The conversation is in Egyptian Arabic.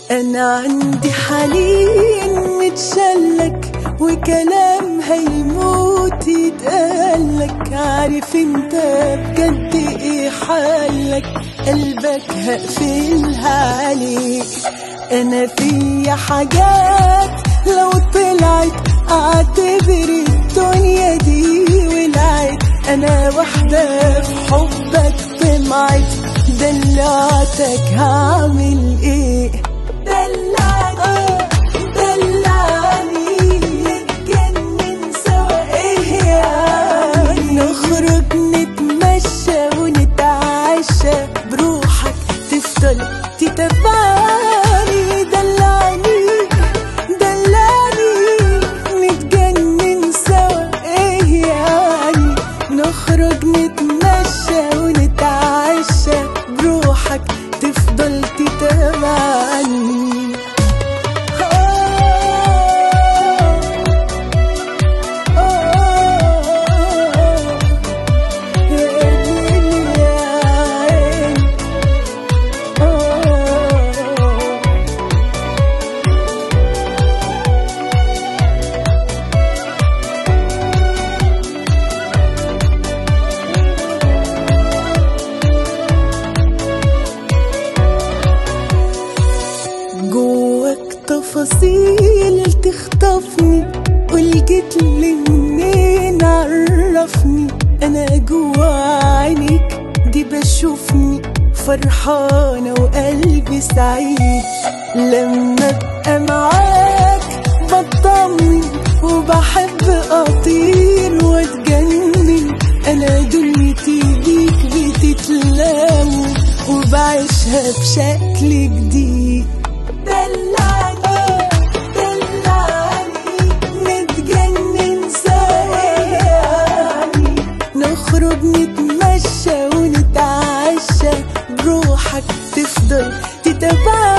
انا عندي حنين متشلك وكلام هيموت يتقالك عارف انت بجد ايه حالك قلبك هقفلها عليك انا في حاجات لو طلعت اعتبر الدنيا دي ولعت انا واحدة في حبك طمعت دلعتك هعمل ايه دلعني دلعني نتجنن سوا ايه يعني نخرج نتمشى ونتعشى بروحك تفضل تتبعني دلعني دلعني نتجنن سوا ايه يعني نخرج نتمشى ونتعشى بروحك تفضل تتابعني جواك تفاصيل تخطفني قول جيت لي منين عرفني انا جوا عينيك دي بشوفني فرحانة وقلبي سعيد لما ابقى معاك بطمن وبحب اطير واتجنن انا دنيتي بيك بتتلون وبعيشها بشكل جديد دلعني دلعني نتجنن سوا نخرج نتمشى ونتعشى بروحك تفضل تتابعني